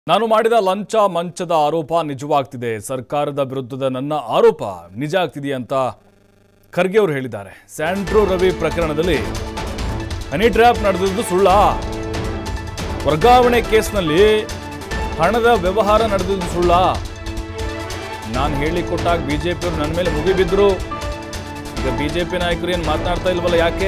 ನಾನು ಮಾಡಿದ ಲಂಚ ಮಂಚದ ಆರೋಪ ನಿಜವಾಗ್ತಿದೆ ಸರ್ಕಾರದ ವಿರುದ್ಧದ ನನ್ನ ಆರೋಪ ನಿಜ ಆಗ್ತಿದೆ ಅಂತ ಖರ್ಗೆ ಅವರು ಹೇಳಿದ್ದಾರೆ ಸ್ಯಾಂಡ್ರೋ ರವಿ ಪ್ರಕರಣದಲ್ಲಿ ಹನಿ ಟ್ರ್ಯಾಪ್ ನಡೆದಿದ್ದು ಸುಳ್ಳ ವರ್ಗಾವಣೆ ಕೇಸ್ನಲ್ಲಿ ಹಣದ ವ್ಯವಹಾರ ನಡೆದಿದ್ದು ಸುಳ್ಳ ನಾನು ಹೇಳಿಕೊಟ್ಟಾಗ ಬಿಜೆಪಿಯವರು ನನ್ನ ಮೇಲೆ ಮುಗಿಬಿದ್ರು ಈಗ ಬಿಜೆಪಿ ನಾಯಕರು ಏನು ಮಾತನಾಡ್ತಾ ಇಲ್ವಲ್ಲ ಯಾಕೆ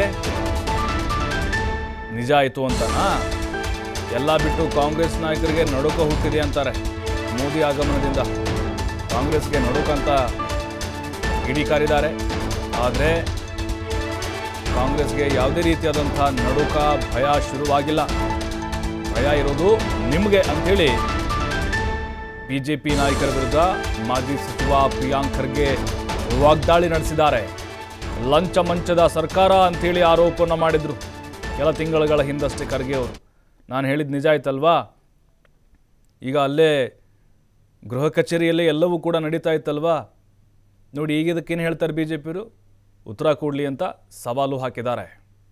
ನಿಜ ಆಯಿತು ಅಂತನಾ ಎಲ್ಲ ಬಿಟ್ಟು ಕಾಂಗ್ರೆಸ್ ನಾಯಕರಿಗೆ ನಡುಕ ಹುಟ್ಟಿದೆ ಅಂತಾರೆ ಮೋದಿ ಆಗಮನದಿಂದ ಕಾಂಗ್ರೆಸ್ಗೆ ನಡುಕಂತ ಕಿಡಿಕಾರಿದ್ದಾರೆ ಆದರೆ ಕಾಂಗ್ರೆಸ್ಗೆ ಯಾವುದೇ ರೀತಿಯಾದಂಥ ನಡುಕ ಭಯ ಶುರುವಾಗಿಲ್ಲ ಭಯ ಇರೋದು ನಿಮಗೆ ಅಂಥೇಳಿ ಬಿ ಜೆ ಪಿ ನಾಯಕರ ವಿರುದ್ಧ ಮಾಜಿ ಸಚಿವ ಪ್ರಿಯಾಂಕ್ ಖರ್ಗೆ ವಾಗ್ದಾಳಿ ನಡೆಸಿದ್ದಾರೆ ಲಂಚ ಮಂಚದ ಸರ್ಕಾರ ಅಂಥೇಳಿ ಆರೋಪವನ್ನು ಮಾಡಿದರು ಕೆಲ ತಿಂಗಳುಗಳ ಹಿಂದಷ್ಟೇ ಖರ್ಗೆ ಅವರು ನಾನು ಹೇಳಿದ ನಿಜ ಆಯ್ತಲ್ವಾ ಈಗ ಅಲ್ಲೇ ಗೃಹ ಕಚೇರಿಯಲ್ಲೇ ಎಲ್ಲವೂ ಕೂಡ ನಡೀತಾ ಇತ್ತಲ್ವಾ ನೋಡಿ ಈಗ ಇದಕ್ಕೇನು ಹೇಳ್ತಾರೆ ಬಿ ಜೆ ಪಿಯವರು ಉತ್ತರ ಕೊಡಲಿ ಅಂತ ಸವಾಲು ಹಾಕಿದ್ದಾರೆ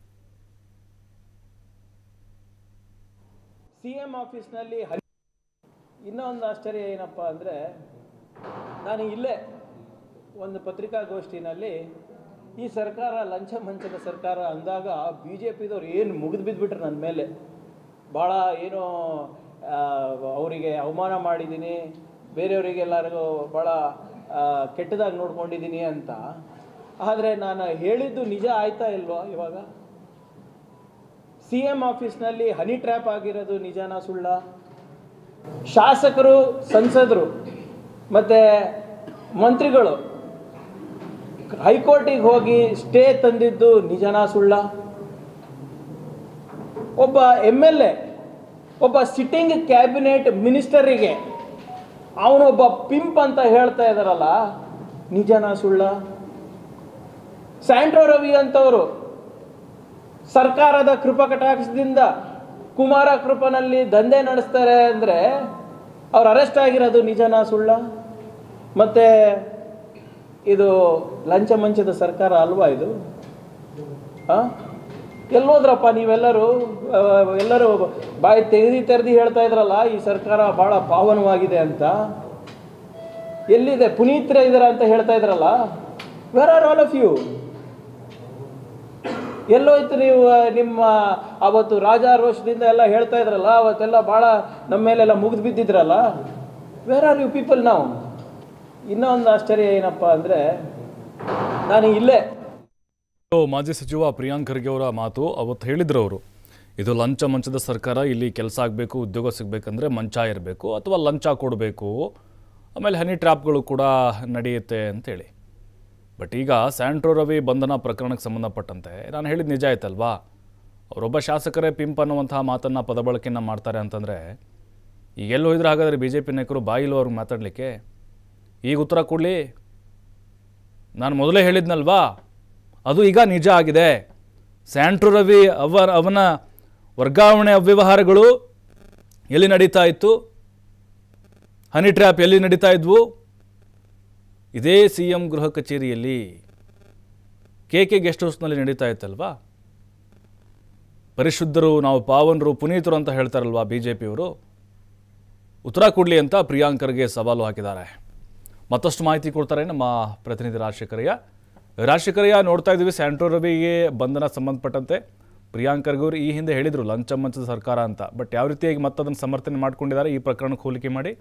ಸಿ ಎಂ ಆಫೀಸ್ನಲ್ಲಿ ಹರಿ ಇನ್ನೊಂದು ಆಶ್ಚರ್ಯ ಏನಪ್ಪ ಅಂದರೆ ನಾನು ಇಲ್ಲೇ ಒಂದು ಪತ್ರಿಕಾಗೋಷ್ಠಿನಲ್ಲಿ ಈ ಸರ್ಕಾರ ಲಂಚ ಮಂಚದ ಸರ್ಕಾರ ಅಂದಾಗ ಬಿ ಜೆ ಪಿದವ್ರು ಏನು ಮುಗಿದು ಬಿದ್ದುಬಿಟ್ರು ನನ್ನ ಮೇಲೆ ಭಾಳ ಏನೋ ಆ, ಅವರಿಗೆ ಅವಮಾನ ಮಾಡಿದ್ದೀನಿ ಬೇರೆಯವರಿಗೆಲ್ಲರಿಗೂ ಭಾಳ ಆ, ಕೆಟ್ಟದಾಗಿ ನೋಡ್ಕೊಂಡಿದ್ದೀನಿ ಅಂತ ಆದರೆ ನಾನು ಹೇಳಿದ್ದು ನಿಜ ಆಯ್ತಾ ಇಲ್ವಾ ಇವಾಗ ಸಿ ಎಂ ಆಫೀಸ್ನಲ್ಲಿ ಹನಿ ಟ್ರ್ಯಾಪ್ ಆಗಿರೋದು ನಿಜನಾ ಸುಳ್ಳ ಶಾಸಕರು ಸಂಸದರು ಮತ್ತು ಮಂತ್ರಿಗಳು ಹೈಕೋರ್ಟಿಗೆ ಹೋಗಿ ಸ್ಟೇ ತಂದಿದ್ದು ನಿಜನಾ ಸುಳ್ಳ ಒಬ್ಬ ಎಮ್ ಎಲ್ ಎ ಒಬ್ಬ ಸಿಟ್ಟಿಂಗ್ ಕ್ಯಾಬಿನೆಟ್ ಮಿನಿಸ್ಟರಿಗೆ ಅವನೊಬ್ಬ ಪಿಂಪ್ ಅಂತ ಹೇಳ್ತಾ ಇದ್ದಾರಲ್ಲ ನಿಜನಾ ಸುಳ್ಳ ಸ್ಯಾಂಟ್ರೋ ರವಿ ಅಂತವರು ಸರ್ಕಾರದ ಕೃಪಕಟಾಕ್ಷದಿಂದ ಕುಮಾರ ಕೃಪನಲ್ಲಿ ದಂಧೆ ನಡೆಸ್ತಾರೆ ಅಂದರೆ ಅವ್ರು ಅರೆಸ್ಟ್ ಆಗಿರೋದು ನಿಜನಾ ಸುಳ್ಳ ಮತ್ತು ಇದು ಲಂಚ ಮಂಚದ ಸರ್ಕಾರ ಅಲ್ವಾ ಇದು ಆ? ಎಲ್ಲೋದ್ರಪ್ಪ ನೀವೆಲ್ಲರೂ ಆ, ಎಲ್ಲರೂ ಬಾಯಿ ತೆಗೆದಿ ತೆರೆದಿ ಹೇಳ್ತಾ ಇದ್ರಲ್ಲ ಈ ಸರ್ಕಾರ ಭಾಳ ಪಾವನವಾಗಿದೆ ಅಂತ ಎಲ್ಲಿದೆ ಪುನೀತ್ರ ಇದಾರ ಅಂತ ಹೇಳ್ತಾ ಇದ್ರಲ್ಲ where are all of you ಎಲ್ಲೋಯ್ತು ನೀವು ಆ, ನಿಮ್ಮ ಅವತ್ತು ರಾಜಾರೋಷದಿಂದ ಎಲ್ಲ ಹೇಳ್ತಾ ಇದ್ರಲ್ಲ ಅವತ್ತೆಲ್ಲ ಭಾಳ ನಮ್ಮ ಮೇಲೆಲ್ಲ ಮುಗಿದು ಬಿದ್ದಿದ್ರಲ್ಲ ವೇರ್ ಆರ್ ಯು ಪೀಪಲ್ ನಾವು ಇನ್ನೂ ಒಂದು ಆಶ್ಚರ್ಯ ಏನಪ್ಪ ಅಂದರೆ ನಾನು ಇಲ್ಲೇ ಇದು ಮಾಜಿ ಸಚಿವ ಪ್ರಿಯಾಂಕ್ ಖರ್ಗೆ ಅವರ ಮಾತು ಅವತ್ತು ಹೇಳಿದ್ರು ಅವರು ಇದು ಲಂಚ ಮಂಚದ ಸರ್ಕಾರ ಇಲ್ಲಿ ಕೆಲಸ ಆಗಬೇಕು ಉದ್ಯೋಗ ಸಿಗಬೇಕಂದ್ರೆ ಮಂಚ ಇರಬೇಕು ಅಥವಾ ಲಂಚ ಕೊಡಬೇಕು ಆಮೇಲೆ ಹನಿ ಟ್ರ್ಯಾಪ್ಗಳು ಕೂಡ ನಡೆಯುತ್ತೆ ಅಂತೇಳಿ ಬಟ್ ಈಗ ಸ್ಯಾಂಟ್ರೋ ರವಿ ಬಂಧನ ಪ್ರಕರಣಕ್ಕೆ ಸಂಬಂಧಪಟ್ಟಂತೆ ನಾನು ಹೇಳಿದ ನಿಜ ಆಯ್ತಲ್ವಾ ಅವರೊಬ್ಬ ಶಾಸಕರೇ ಪಿಂಪ್ ಅನ್ನುವಂತಹ ಮಾತನ್ನು ಪದಬಳಕೆಯನ್ನು ಮಾಡ್ತಾರೆ ಅಂತಂದರೆ ಈಗ ಎಲ್ಲಿ ಹೋಗಿದ್ರೆ ಹಾಗಾದರೆ ಬಿ ಜೆ ಪಿ ನಾಯಕರು ಬಾಯಿಲು ಅವ್ರಿಗೆ ಮಾತಾಡಲಿಕ್ಕೆ ಈಗ ಉತ್ತರ ಕೊಡಲಿ ನಾನು ಮೊದಲೇ ಹೇಳಿದ್ನಲ್ವಾ ಅದು ಈಗ ನಿಜ ಆಗಿದೆ ಸ್ಯಾಂಟ್ರೋ ರವಿ ಅವರ ಅವನ ವರ್ಗಾವಣೆ ಅವ್ಯವಹಾರಗಳು ಎಲ್ಲಿ ನಡೀತಾ ಇತ್ತು ಹನಿ ಟ್ರ್ಯಾಪ್ ಎಲ್ಲಿ ನಡೀತಾ ಇದ್ವು ಇದೇ ಸಿ ಎಂ ಗೃಹ ಕಚೇರಿಯಲ್ಲಿ ಕೆ ಕೆ ಗೆಸ್ಟ್ ಹೌಸ್ನಲ್ಲಿ ನಡೀತಾ ಇತ್ತಲ್ವಾ ಪರಿಶುದ್ಧರು ನಾವು ಪಾವನರು ಪುನೀತರು ಅಂತ ಹೇಳ್ತಾರಲ್ವಾ ಬಿ ಜೆ ಪಿಯವರು ಉತ್ತರ ಕೊಡಲಿ ಅಂತ ಪ್ರಿಯಾಂಕರ್ಗೆ ಸವಾಲು ಹಾಕಿದ್ದಾರೆ ಮತ್ತಷ್ಟು ಮಾಹಿತಿ ಕೊಡ್ತಾರೆ ನಮ್ಮ ಪ್ರತಿನಿಧಿ ರಾಜಶೇಖರಯ್ಯ ರಾಜಶೇಖರಯ್ಯ ನೋಡ್ತಾ ಇದ್ದೀವಿ ಸ್ಯಾಂಟ್ರೋ ರವಿಗೆ ಬಂಧನ ಸಂಬಂಧಪಟ್ಟಂತೆ ಪ್ರಿಯಾಂಕ್ ಖರ್ಗೆ ಅವರು ಈ ಹಿಂದೆ ಹೇಳಿದರು ಲಂಚ ಮಂಚದ ಸರ್ಕಾರ ಅಂತ ಬಟ್ ಯಾವ ರೀತಿಯಾಗಿ ಮತ್ತದನ್ನು ಸಮರ್ಥನೆ ಮಾಡ್ಕೊಂಡಿದ್ದಾರೆ ಈ ಪ್ರಕರಣಕ್ಕೆ ಹೋಲಿಕೆ ಮಾಡಿ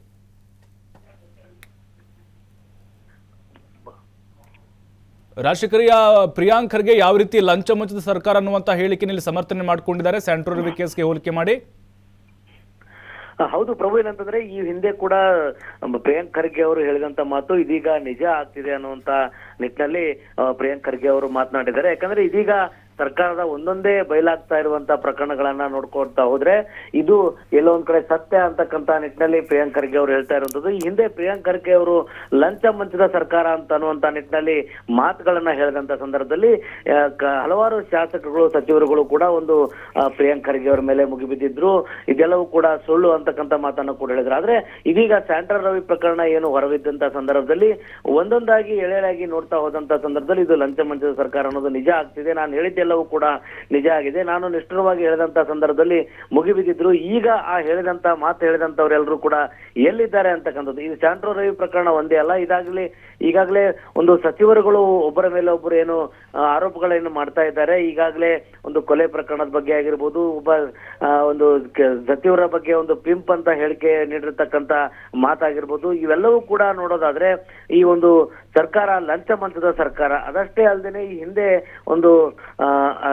ರಾಜಶೇಖರಯ್ಯ ಪ್ರಿಯಾಂಕ್ ಖರ್ಗೆ ಯಾವ ರೀತಿ ಲಂಚ ಮಂಚದ ಸರ್ಕಾರ ಅನ್ನುವಂಥ ಹೇಳಿಕೆನಲ್ಲಿ ಸಮರ್ಥನೆ ಮಾಡ್ಕೊಂಡಿದ್ದಾರೆ ಸ್ಯಾಂಟ್ರೋ ರವಿ ಕೇಸ್ಗೆ ಹೋಲಿಕೆ ಮಾಡಿ ಆ, ಹೌದು ಪ್ರಭು ಏನಂತಂದ್ರೆ ಈ ಹಿಂದೆ ಕೂಡ ಮ, ಪ್ರಿಯಾಂಕ್ ಖರ್ಗೆ ಅವರು ಹೇಳಿದಂತ ಮಾತು ಇದೀಗ ನಿಜ ಆಗ್ತಿದೆ ಅನ್ನುವಂತ ನಿಟ್ಟಿನಲ್ಲಿ ಆ, ಪ್ರಿಯಾಂಕ್ ಖರ್ಗೆ ಅವರು ಮಾತನಾಡಿದ್ದಾರೆ ಯಾಕಂದ್ರೆ ಇದೀಗ ಸರ್ಕಾರದ ಒಂದೊಂದೇ ಬಯಲಾಗ್ತಾ ಇರುವಂತ ಪ್ರಕರಣಗಳನ್ನ ನೋಡ್ಕೊಳ್ತಾ ಹೋದ್ರೆ ಇದು ಎಲ್ಲೋ ಒಂದ್ ಕಡೆ ಸತ್ಯ ಅಂತಕ್ಕಂತ ನಿಟ್ಟಿನಲ್ಲಿ ಪ್ರಿಯಾಂಕ್ ಖರ್ಗೆ ಅವರು ಹೇಳ್ತಾ ಇರುವಂತದ್ದು ಈ ಹಿಂದೆ ಪ್ರಿಯಾಂಕ್ ಖರ್ಗೆ ಅವರು ಲಂಚ ಮಂಚದ ಸರ್ಕಾರ ಅಂತ ಅನ್ನುವಂತ ನಿಟ್ಟಿನಲ್ಲಿ ಮಾತುಗಳನ್ನ ಹೇಳಿದಂತ ಸಂದರ್ಭದಲ್ಲಿ ಆ, ಕ- ಹಲವಾರು ಶಾಸಕರು ಸಚಿವರುಗಳು ಕೂಡ ಒಂದು ಆ, ಪ್ರಿಯಾಂಕ್ ಖರ್ಗೆ ಅವರ ಮೇಲೆ ಮುಗಿಬಿದ್ದಿದ್ರು ಇದೆಲ್ಲವೂ ಕೂಡ ಸುಳ್ಳು ಅಂತಕ್ಕಂಥ ಮಾತನ್ನು ಕೂಡ ಹೇಳಿದ್ರು ಆದ್ರೆ ಇದೀಗ ಸ್ಯಾಂಟ್ರಲ್ ರವಿ ಪ್ರಕರಣ ಏನು ಹೊರಬಿದ್ದಂತ ಸಂದರ್ಭದಲ್ಲಿ ಒಂದೊಂದಾಗಿ ಎಳೆಯಾಗಿ ನೋಡ್ತಾ ಹೋದಂತ ಸಂದರ್ಭದಲ್ಲಿ ಇದು ಲಂಚ ಮಂಚದ ಸರ್ಕಾರ ಅನ್ನೋದು ನಿಜ ಆಗ್ತಿದೆ ನಾನು ಹೇಳಿದ್ದೆಲ್ಲ ಆರೋಪಗಳೆಲ್ಲವೂ ಕೂಡ ನಿಜ ಆಗಿದೆ ನಾನು ನಿಷ್ಠುರವಾಗಿ ಹೇಳಿದಂತ ಸಂದರ್ಭದಲ್ಲಿ ಮುಗಿಬಿದ್ದಿದ್ರು ಈಗ ಆ ಹೇಳಿದಂತ ಮಾತು ಹೇಳಿದಂತವರೆಲ್ಲರೂ ಕೂಡ ಎಲ್ಲಿದ್ದಾರೆ ಅಂತಕ್ಕಂಥದ್ದು ಇದು ಸ್ಯಾಂಟ್ರೋ ರವಿ ಪ್ರಕರಣ ಒಂದೇ ಅಲ್ಲ ಇದಾಗಲೇ ಈಗಾಗಲೇ ಒಂದು ಸಚಿವರುಗಳು ಒಬ್ಬರ ಮೇಲೆ ಒಬ್ಬರು ಏನು ಆ, ಆರೋಪಗಳನ್ನು ಮಾಡ್ತಾ ಇದ್ದಾರೆ ಈಗಾಗಲೇ ಒಂದು ಕೊಲೆ ಪ್ರಕರಣದ ಬಗ್ಗೆ ಆಗಿರ್ಬೋದು ಒಬ್ಬ ಆ, ಒಂದು ಕ- ಸಚಿವರ ಬಗ್ಗೆ ಒಂದು ಪಿಂಪ್ ಅಂತ ಹೇಳಿಕೆ ನೀಡಿರ್ತಕ್ಕಂತ ಮಾತಾಗಿರ್ಬೋದು ಇವೆಲ್ಲವೂ ಕೂಡ ನೋಡೋದಾದ್ರೆ ಈ ಒಂದು ಸರ್ಕಾರ ಲಂಚ ಮಂಚದ ಸರ್ಕಾರ ಅದಷ್ಟೇ ಅಲ್ಲದೆ ಈ ಹಿಂದೆ ಒಂದು ಆ, ಆ,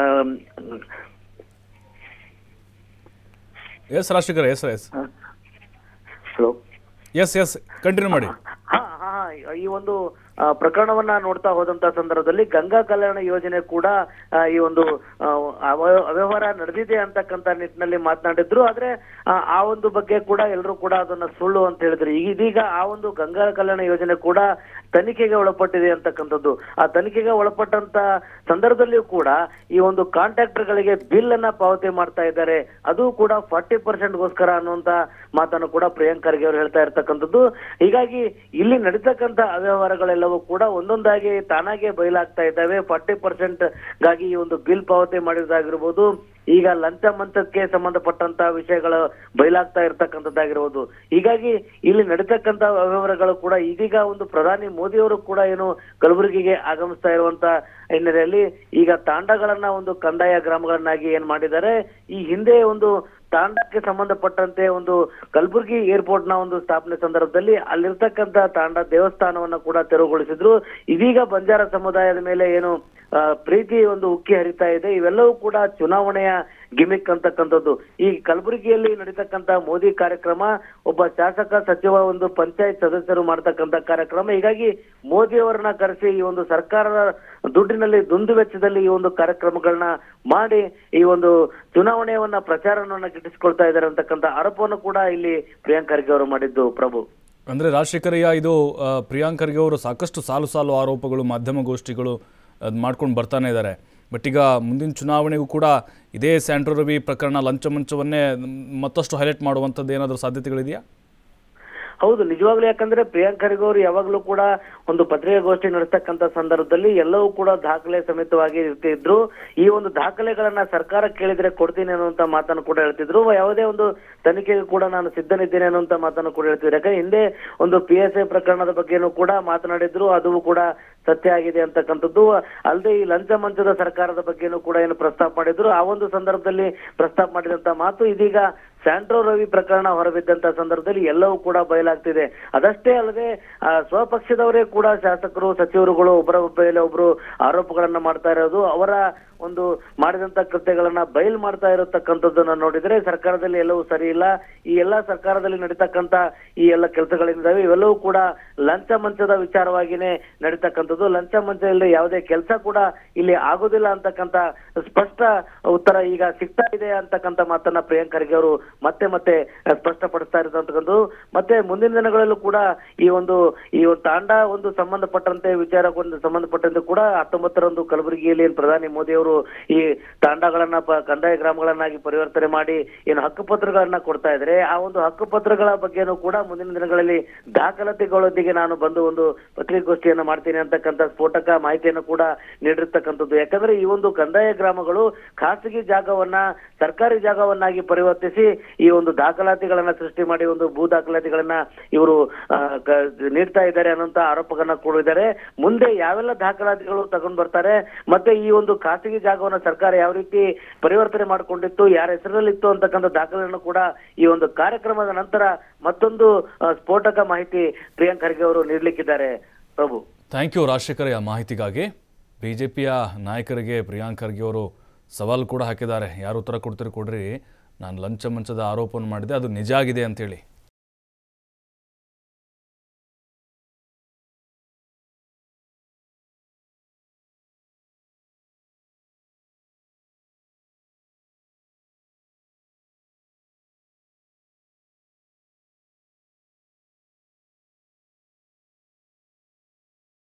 yes Rajashekar yes yes hello? Yes yes continue ಮಾಡಿ ಹಾ ಹಾ ಹಾ. ಈ ಒಂದು ಆ, ಪ್ರಕರಣವನ್ನ ನೋಡ್ತಾ ಹೋದಂತ ಸಂದರ್ಭದಲ್ಲಿ ಗಂಗಾ ಕಲ್ಯಾಣ ಯೋಜನೆ ಕೂಡ ಆ, ಈ ಒಂದು ಆ, ಅವ- ಅವ್ಯವಹಾರ ನಡೆದಿದೆ ಅಂತಕ್ಕಂತ ನಿಟ್ಟಿನಲ್ಲಿ ಮಾತನಾಡಿದ್ರು ಆದ್ರೆ ಆ, ಆ ಒಂದು ಬಗ್ಗೆ ಕೂಡ ಎಲ್ಲರೂ ಕೂಡ ಅದನ್ನ ಸುಳ್ಳು ಅಂತ ಹೇಳಿದ್ರು ಈಗ ಇದೀಗ ಆ ಒಂದು ಗಂಗಾ ಕಲ್ಯಾಣ ಯೋಜನೆ ಕೂಡ ತನಿಖೆಗೆ ಒಳಪಟ್ಟಿದೆ ಅಂತಕ್ಕಂಥದ್ದು ಆ ತನಿಖೆಗೆ ಒಳಪಟ್ಟಂತ ಸಂದರ್ಭದಲ್ಲಿಯೂ ಕೂಡ ಈ ಒಂದು ಕಾಂಟ್ರಾಕ್ಟರ್ ಗಳಿಗೆ ಬಿಲ್ ಅನ್ನ ಪಾವತಿ ಮಾಡ್ತಾ ಇದ್ದಾರೆ ಅದು ಕೂಡ ಫಾರ್ಟಿ ಪರ್ಸೆಂಟ್ ಗೋಸ್ಕರ ಅನ್ನುವಂತ ಮಾತನ್ನು ಕೂಡ ಪ್ರಿಯಾಂಕ್ ಖರ್ಗೆ ಅವರು ಹೇಳ್ತಾ ಇರ್ತಕ್ಕಂಥದ್ದು ಹೀಗಾಗಿ ಇಲ್ಲಿ ನಡೀತಕ್ಕಂತ ಅವ್ಯವಹಾರಗಳೆಲ್ಲವೂ ಕೂಡ ಒಂದೊಂದಾಗಿ ತಾನಾಗೆ ಬಯಲಾಗ್ತಾ ಇದ್ದಾವೆ ಫಾರ್ಟಿ ಪರ್ಸೆಂಟ್ ಗಾಗಿ ಈ ಒಂದು ಬಿಲ್ ಪಾವತಿ ಮಾಡಿರೋದಾಗಿರ್ಬೋದು ಈಗ ಲಂಚ ಮಂಚಕ್ಕೆ ಸಂಬಂಧಪಟ್ಟಂತ ವಿಷಯಗಳು ಬಯಲಾಗ್ತಾ ಇರ್ತಕ್ಕಂಥದ್ದಾಗಿರ್ಬೋದು ಹೀಗಾಗಿ ಇಲ್ಲಿ ನಡೀತಕ್ಕಂತ ವ್ಯವಹಾರಗಳು ಕೂಡ ಇದೀಗ ಒಂದು ಪ್ರಧಾನಿ ಮೋದಿಯವರು ಕೂಡ ಏನು ಕಲಬುರಗಿಗೆ ಆಗಮಿಸ್ತಾ ಇರುವಂತ ಹಿನ್ನೆಲೆಯಲ್ಲಿ ಈಗ ತಾಂಡಗಳನ್ನ ಒಂದು ಕಂದಾಯ ಗ್ರಾಮಗಳನ್ನಾಗಿ ಏನ್ ಮಾಡಿದ್ದಾರೆ ಈ ಹಿಂದೆ ಒಂದು ತಾಂಡಕ್ಕೆ ಸಂಬಂಧಪಟ್ಟಂತೆ ಒಂದು ಕಲಬುರಗಿ ಏರ್ಪೋರ್ಟ್ ನ ಒಂದು ಸ್ಥಾಪನೆ ಸಂದರ್ಭದಲ್ಲಿ ಅಲ್ಲಿರ್ತಕ್ಕಂತ ತಾಂಡ ದೇವಸ್ಥಾನವನ್ನ ಕೂಡ ತೆರವುಗೊಳಿಸಿದ್ರು ಇದೀಗ ಬಂಜಾರ ಸಮುದಾಯದ ಮೇಲೆ ಏನು ಆ, ಪ್ರೀತಿ ಒಂದು ಉಕ್ಕಿ ಹರಿತಾ ಇದೆ ಇವೆಲ್ಲವೂ ಕೂಡ ಚುನಾವಣೆಯ ಗಿಮಿಕ್ ಅಂತಕ್ಕಂಥದ್ದು ಈ ಕಲಬುರಗಿಯಲ್ಲಿ ನಡೀತಕ್ಕಂತ ಮೋದಿ ಕಾರ್ಯಕ್ರಮ ಒಬ್ಬ ಶಾಸಕ ಸಚಿವ ಒಂದು ಪಂಚಾಯತ್ ಸದಸ್ಯರು ಮಾಡ್ತಕ್ಕಂತ ಕಾರ್ಯಕ್ರಮ ಹೀಗಾಗಿ ಮೋದಿ ಅವರನ್ನ ಕರೆಸಿ ಈ ಒಂದು ಸರ್ಕಾರದ ದುಡ್ಡಿನಲ್ಲಿ ದುಂದು ವೆಚ್ಚದಲ್ಲಿ ಈ ಒಂದು ಕಾರ್ಯಕ್ರಮಗಳನ್ನ ಮಾಡಿ ಈ ಒಂದು ಚುನಾವಣೆಯವನ್ನ ಪ್ರಚಾರವನ್ನ ಗಿಟ್ಟಿಸ್ಕೊಳ್ತಾ ಇದ್ದಾರೆ ಅಂತಕ್ಕಂಥ ಆರೋಪವನ್ನು ಕೂಡ ಇಲ್ಲಿ ಪ್ರಿಯಾಂಕ್ ಖರ್ಗೆ ಅವರು ಮಾಡಿದ್ದು ಪ್ರಭು ಅಂದರೆ ರಾಜಶೇಖರಯ್ಯ ಇದು ಆ, ಪ್ರಿಯಾಂಕ್ ಖರ್ಗೆ ಅವರು ಸಾಕಷ್ಟು ಸಾಲು ಸಾಲು ಆರೋಪಗಳು ಮಾಧ್ಯಮ ಗೋಷ್ಠಿಗಳು ಅದು ಮಾಡ್ಕೊಂಡು ಬರ್ತಾನೆ ಇದ್ದಾರೆ ಬಟ್ ಈಗ ಮುಂದಿನ ಚುನಾವಣೆಗೂ ಕೂಡ ಇದೇ ಸ್ಯಾಂಟ್ರೋ ರವಿ ಪ್ರಕರಣ ಲಂಚ ಮಂಚವನ್ನೇ ಮತ್ತಷ್ಟು ಹೈಲೈಟ್ ಮಾಡುವಂಥದ್ದು ಏನಾದರೂ ಸಾಧ್ಯತೆಗಳಿದೆಯಾ ಹೌದು ನಿಜವಾಗ್ಲೂ ಯಾಕಂದ್ರೆ ಪ್ರಿಯಾಂಕ್ ಖರ್ಗೆ ಅವರು ಯಾವಾಗ್ಲೂ ಕೂಡ ಒಂದು ಪತ್ರಿಕಾಗೋಷ್ಠಿ ನಡೆಸ್ತಕ್ಕಂತ ಸಂದರ್ಭದಲ್ಲಿ ಎಲ್ಲವೂ ಕೂಡ ದಾಖಲೆ ಸಮೇತವಾಗಿ ಇರ್ತಿದ್ರು ಈ ಒಂದು ದಾಖಲೆಗಳನ್ನ ಸರ್ಕಾರ ಕೇಳಿದ್ರೆ ಕೊಡ್ತೀನಿ ಅನ್ನುವಂತ ಮಾತನ್ನು ಕೂಡ ಹೇಳ್ತಿದ್ರು ಯಾವುದೇ ಒಂದು ತನಿಖೆಗೆ ಕೂಡ ನಾನು ಸಿದ್ಧನಿದ್ದೇನೆ ಅನ್ನುವಂತ ಮಾತನ್ನು ಕೂಡ ಹೇಳ್ತಿದ್ರು ಯಾಕಂದ್ರೆ ಹಿಂದೆ ಒಂದು ಪಿ ಎಸ್ ಐ ಪ್ರಕರಣದ ಬಗ್ಗೆನೂ ಕೂಡ ಮಾತನಾಡಿದ್ರು ಅದು ಕೂಡ ಸತ್ಯ ಆಗಿದೆ ಅಂತಕ್ಕಂಥದ್ದು ಅಲ್ಲದೆ ಈ ಲಂಚ ಮಂಚದ ಸರ್ಕಾರದ ಬಗ್ಗೆನೂ ಕೂಡ ಏನು ಪ್ರಸ್ತಾಪ ಮಾಡಿದ್ರು ಆ ಒಂದು ಸಂದರ್ಭದಲ್ಲಿ ಪ್ರಸ್ತಾಪ ಮಾಡಿದಂತ ಮಾತು ಇದೀಗ ಸ್ಯಾಂಟ್ರೋ ರವಿ ಪ್ರಕರಣ ಹೊರಬಿದ್ದಂತ ಸಂದರ್ಭದಲ್ಲಿ ಎಲ್ಲವೂ ಕೂಡ ಬಯಲಾಗ್ತಿದೆ ಅದಷ್ಟೇ ಅಲ್ಲದೆ ಆ, ಸ್ವಪಕ್ಷದವರೇ ಕೂಡ ಶಾಸಕರು ಸಚಿವರುಗಳು ಒಬ್ಬರ ಮೇಲೆ ಒಬ್ರು ಆರೋಪಗಳನ್ನ ಮಾಡ್ತಾ ಇರೋದು ಅವರ ಒಂದು ಮಾಡಿದಂತ ಕೃತ್ಯಗಳನ್ನ ಬಯಲ್ ಮಾಡ್ತಾ ಇರತಕ್ಕಂಥದ್ದನ್ನ ನೋಡಿದ್ರೆ ಸರ್ಕಾರದಲ್ಲಿ ಎಲ್ಲವೂ ಸರಿ ಇಲ್ಲ ಈ ಎಲ್ಲಾ ಸರ್ಕಾರದಲ್ಲಿ ನಡೀತಕ್ಕಂತ ಈ ಎಲ್ಲ ಕೆಲಸಗಳಿದ್ದಾವೆ ಇವೆಲ್ಲವೂ ಕೂಡ ಲಂಚ ಮಂಚದ ವಿಚಾರವಾಗಿನೇ ನಡೀತಕ್ಕಂಥದ್ದು ಲಂಚ ಮಂಚ ಇಲ್ಲದೆ ಯಾವುದೇ ಕೆಲಸ ಕೂಡ ಇಲ್ಲಿ ಆಗೋದಿಲ್ಲ ಅಂತಕ್ಕಂತ ಸ್ಪಷ್ಟ ಉತ್ತರ ಈಗ ಸಿಗ್ತಾ ಇದೆ ಅಂತಕ್ಕಂತ ಮಾತನ್ನ ಪ್ರಿಯಾಂಕ್ ಖರ್ಗೆ ಅವರು ಮತ್ತೆ ಮತ್ತೆ ಸ್ಪಷ್ಟಪಡಿಸ್ತಾ ಇರತಕ್ಕಂಥದ್ದು ಮತ್ತೆ ಮುಂದಿನ ದಿನಗಳಲ್ಲೂ ಕೂಡ ಈ ಒಂದು ಈ ಒಂದು ತಾಂಡ ಒಂದು ಸಂಬಂಧಪಟ್ಟಂತೆ ವಿಚಾರಕ್ಕೊಂದು ಸಂಬಂಧಪಟ್ಟಂತೆ ಕೂಡ ಹತ್ತೊಂಬತ್ತರಂದು ಕಲಬುರಗಿಯಲ್ಲಿ ಏನ್ ಪ್ರಧಾನಿ ಮೋದಿ ಅವರು ಈ ತಾಂಡಗಳನ್ನ ಪ- ಕಂದಾಯ ಗ್ರಾಮಗಳನ್ನಾಗಿ ಪರಿವರ್ತನೆ ಮಾಡಿ ಏನು ಹಕ್ಕುಪತ್ರಗಳನ್ನ ಕೊಡ್ತಾ ಇದ್ರೆ ಆ ಒಂದು ಹಕ್ಕುಪತ್ರಗಳ ಬಗ್ಗೆನೂ ಕೂಡ ಮುಂದಿನ ದಿನಗಳಲ್ಲಿ ದಾಖಲಾತಿಗಳೊಂದಿಗೆ ನಾನು ಬಂದು ಒಂದು ಪತ್ರಿಕಾಗೋಷ್ಠಿಯನ್ನ ಮಾಡ್ತೀನಿ ಅಂತಕ್ಕಂಥ ಸ್ಫೋಟಕ ಮಾಹಿತಿಯನ್ನು ಕೂಡ ನೀಡಿರ್ತಕ್ಕಂಥದ್ದು ಯಾಕಂದ್ರೆ ಈ ಒಂದು ಕಂದಾಯ ಗ್ರಾಮಗಳು ಖಾಸಗಿ ಜಾಗವನ್ನ ಸರ್ಕಾರಿ ಜಾಗವನ್ನಾಗಿ ಪರಿವರ್ತಿಸಿ ಈ ಒಂದು ದಾಖಲಾತಿಗಳನ್ನ ಸೃಷ್ಟಿ ಮಾಡಿ ಒಂದು ಭೂ ದಾಖಲಾತಿಗಳನ್ನ ಇವರು ಆ, ಕ- ನೀಡ್ತಾ ಇದ್ದಾರೆ ಅನ್ನೋಂತ ಆರೋಪಗಳನ್ನ ಕೂಡಿದ್ದಾರೆ ಮುಂದೆ ಯಾವೆಲ್ಲ ದಾಖಲಾತಿಗಳು ತಗೊಂಡ್ ಬರ್ತಾರೆ ಮತ್ತೆ ಈ ಒಂದು ಖಾಸಗಿ ಜಾಗವನ್ನ ಸರ್ಕಾರ ಯಾವ ರೀತಿ ಪರಿವರ್ತನೆ ಮಾಡಿಕೊಂಡಿತ್ತು ಯಾರ ಹೆಸರಲ್ಲಿತ್ತು ಅಂತಕ್ಕಂಥ ದಾಖಲೆಯನ್ನು ಕೂಡ ಈ ಒಂದು ಕಾರ್ಯಕ್ರಮದ ನಂತರ ಮತ್ತೊಂದು ಆ, ಸ್ಫೋಟಕ ಮಾಹಿತಿ ಪ್ರಿಯಾಂಕ್ ಖರ್ಗೆ ಅವರು ನೀಡಲಿಕ್ಕಿದ್ದಾರೆ ಪ್ರಭು ಥ್ಯಾಂಕ್ ಯು ರಾಜಶೇಖರಯ್ಯ ಮಾಹಿತಿಗಾಗಿ ಬಿ ಜೆ ಪಿಯ ನಾಯಕರಿಗೆ ಪ್ರಿಯಾಂಕ್ ಖರ್ಗೆ ಅವರು ಸವಾಲು ಕೂಡ ಹಾಕಿದ್ದಾರೆ ಯಾರು ಉತ್ತರ ಕೊಡ್ತೀರಿ ಕೊಡ್ರಿ ನಾನು ಲಂಚ ಮಂಚದ ಆರೋಪವನ್ನು ಮಾಡಿದೆ ಅದು ನಿಜ ಆಗಿದೆ ಅಂತೇಳಿ